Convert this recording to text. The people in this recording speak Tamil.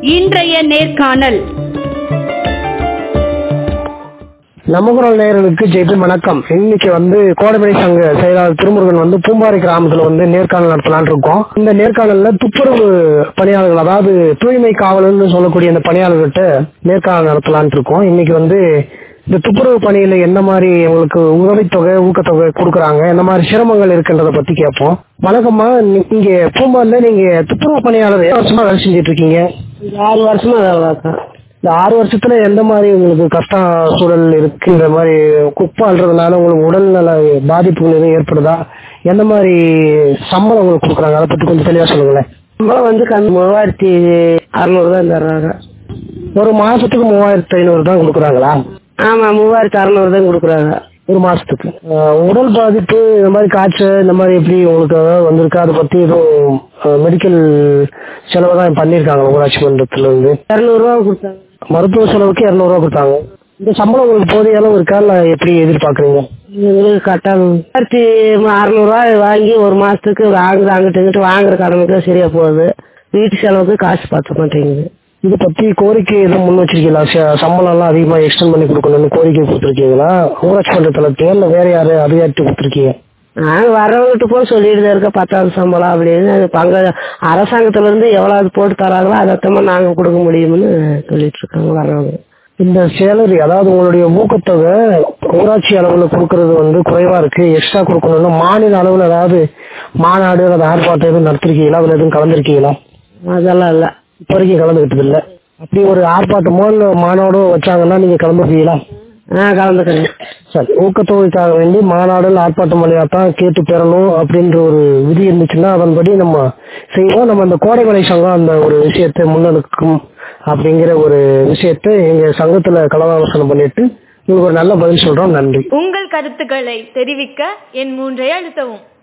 இன்றைய நேர்காணல் நமகுரல் நேயர்களுக்கு ஜெய்பி வணக்கம் இன்னைக்கு வந்து கோடைமணி சங்க செயலாளர் திருமுருகன் வந்து பூம்பாறை கிராமத்துல வந்து நேர்காணல் நடத்தலாம்னு இருக்கோம் இந்த நேர்காணல்ல துப்புரவு பணியாளர்கள் அதாவது தூய்மை காவலர்னு சொல்லக்கூடிய இந்த பணியாளர்கிட்ட நேர்காணல் நடத்தலாம்னு இருக்கோம் இன்னைக்கு வந்து இந்த துப்புரவு பணியில என்ன மாதிரி உங்களுக்கு உதவித்தொகை ஊக்கத்தொகை கொடுக்குறாங்க என்ன மாதிரி சிரமங்கள் இருக்குன்றத பத்தி கேட்போம் வணக்கம்மா நீ- இங்க பூம்பாறுல நீங்க துப்புரவு பணியாளர் எத்தனை வருஷமா வேலை செஞ்சுட்டு இருக்கீங்க ஆறு வருஷமா வேலை பார்க்கேன் இந்த ஆறு வருஷத்துல எந்த மாதிரி உங்களுக்கு கஷ்ட சூழல் இருக்குன்ற மாதிரி குப்பை அள்ளுறதுனால உங்களுக்கு உடல்நல பாதிப்புகள் எதுவும் ஏற்படுதா எந்த மாதிரி சம்பளம் உங்களுக்கு கொடுக்குறாங்க அதை பத்தி கொஞ்சம் தெளிவா சொல்லுங்களேன் சம்பளம் வந்து கம்மி மூவாயிரத்தி அறுநூறு தான் தர்றாங்க ஒரு மாசத்துக்கு மூவாயிரத்தி ஐநூறு தான் கொடுக்குறாங்களா ஆமா மூவாயிரத்தி அறுநூறு தான் கொடுக்குறாங்க ஒரு மாசத்துக்கு அஹ், உடல் பாதிப்பு இந்த மாதிரி காய்ச்சல் இந்த மாதிரி எப்படி உங்களுக்கு ஏதாவது வந்திருக்கா அதை பத்தி எதுவும் மெடிக்கல் செலவு தான் பண்ணியிருக்காங்க ஊராட்சி மன்றத்துல இருந்து இரநூறுவா கொடுத்தாங்க மருத்துவ செலவுக்கு இரநூறுவா கொடுத்தாங்க இந்த சம்பளம் உங்களுக்கு போதிய அளவு இருக்கா இல்ல எப்படி எதிர்பார்க்கறீங்க எங்களுக்கு கரெக்டாக மூவாயிரத்தி அறுநூறுவா வாங்கி ஒரு மாசத்துக்கு வாங்குறது அங்கிட்டு இங்கிட்டு வாங்குற கடமைக்கு சரியா போகுது வீட்டு செலவுக்கு காசு பத்த மாட்டேங்குது இது பத்தி கோரிக்கை எதுவும் முன் வச்சிருக்கீங்களா ச- சம்பளம் எல்லாம் அதிகமா எக்ஸ்டெண்ட் பண்ணி கொடுக்கணும்னு கோரிக்கை கொடுத்துருக்கீங்களா ஊராட்சி மன்றத்துல தேர்ல வேற யாரு அதிகாரிட்டு கொடுத்துருக்கீங்க நாங்க வர்றவங்கிட்ட போய் சொல்லிட்டு தான் இருக்க பத்தாவது சம்பளம் அப்படின்னு அது பங்க அரசாங்கத்துல இருந்து எவ்வளவு போட்டு தராங்களோ அதை நாங்க கொடுக்க முடியும்னு சொல்லிட்டு இருக்காங்க வர்றவங்க இந்த சேலரி அதாவது உங்களுடைய ஊக்கத்தொகை ஊராட்சி அளவுல கொடுக்கறது வந்து குறைவா இருக்கு எக்ஸ்ட்ரா கொடுக்கணும்னா மாநில அளவுல ஏதாவது மாநாடு அல்லது ஆர்ப்பாட்டம் எதுவும் நடத்திருக்கீங்களா அதுல எதுவும் கலந்துருக்கீங்களா அதெல்லாம் இல்ல இப்ப வரைக்கும் கலந்துக்கிட்டது இல்ல அப்படி ஒரு ஆர்ப்பாட்டமோ இல்ல மாநாடோ வச்சாங்கன்னா நீங்க கலந்துருக்கீங்களா நான் கலந்துக்கிறேன் சரி ஊக்கத்தொகைக்காக வேண்டி மாநாடுகள் ஆர்ப்பாட்டம் வழியா தான் கேட்டு பெறணும் அப்படின்ற ஒரு விதி இருந்துச்சுன்னா அதன்படி நம்ம செய்வோம் நம்ம அந்த கோடைமலை சங்கம் அந்த ஒரு விஷயத்தை முன்னெடுக்கும் அப்படிங்கிற ஒரு விஷயத்தை எங்க சங்கத்துல கலந்தாலோசனை பண்ணிட்டு உங்களுக்கு ஒரு நல்ல பதில் சொல்றோம் நன்றி உங்கள் கருத்துக்களை தெரிவிக்க என் மூன்றை அழுத்தவும்